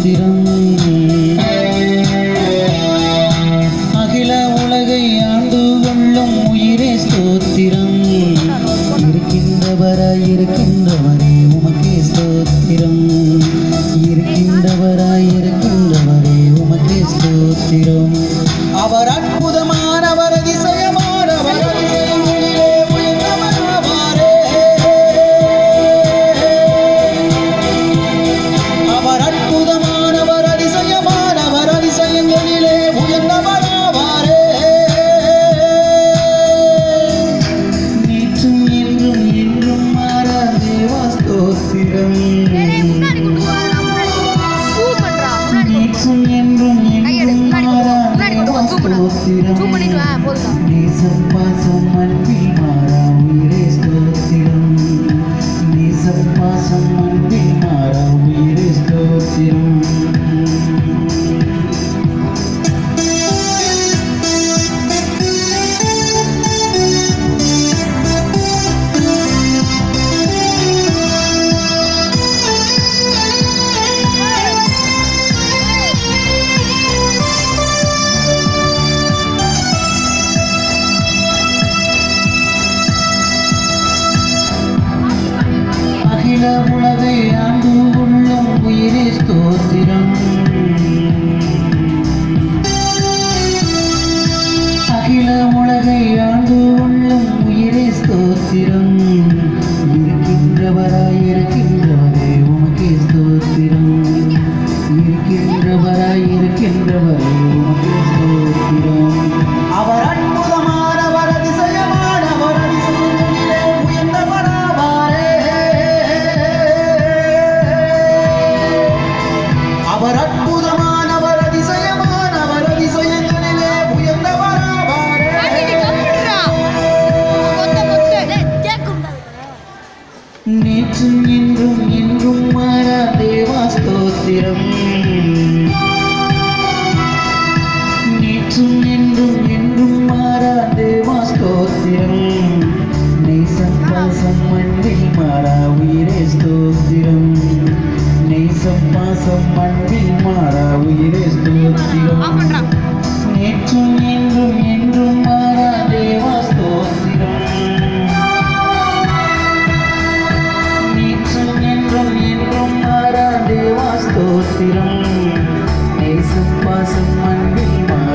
ஸ்தோத்திரம் அகில உலகை ஆண்டு கொள்ளும் உயிரே ஸ்தோத்திரம் இருக்கின்றவராய் இருக்கின்றவரே உமக்கே ஸ்தோத்திரம் இருக்கின்றவராய் இருக்கின்றவரே உமக்கே ஸ்தோத்திரம் அவர் அற்புதமானவர் அதிசயமானவர் அதிசயங்களிலே உயர்ந்தவராவாரே. அவர் அற்புதமானவர் அதிசயமானவர் அதிசயங்களிலே உயர்ந்தவராவாரே நேற்றும் என்றும் என்றும் மாறா தேவா ஸ்தோத்திரம் நேற்றும் என்றும் என்றும் மாறா தேவா ஸ்தோத்திரம் நேசம் பாசம் அன்பில் மாறா உயிரே ஸ்தோத்திரம் நேசம் பாசம் அன்பில் மாறா உயிரே ஸ்தோத்திரம் அகில உலகை ஆண்டு உள்ளம் உயிரே ஸ்தோத்திரம் அகில உலகை ஆண்டு உள்ளம் உயிரே ஸ்தோத்திரம் இருக்கின்றவராய் இருக்கின்றவரே உமக்கே ஸ்தோத்திரம் இருக்கின்றவராய் இருக்கின்றவரே உமக்கே ஸ்தோத்திரம் அவர் அற்புதமானவர் அதிசயமானவர் அதிசயங்களிலே உயர்ந்தவராவாரே அவர் அற்புதமானவர் அதிசயமானவர் அதிசயங்களிலே உயர்ந்தவராவாரே நேற்றும் என்றும் என்றும் மாறா தேவா ஸ்தோத்திரம் நேற்றும் என்றும் என்றும் மாறா தேவா ஸ்தோத்திரம் நேசம் பாசம் அன்பில் மாறா உயிரே ஸ்தோத்திரம் நேசம் பாசம் அன்பில் மாறா உயிரே ஸ்தோத்திரம் நேற்றும் என்றும் என்றும் மாறா தேவா ஸ்தோத்திரம் நேற்றும் என்றும் என்றும் மாறா தேவா ஸ்தோத்திரம் நேசம் பாசம் அன்பில் மாறா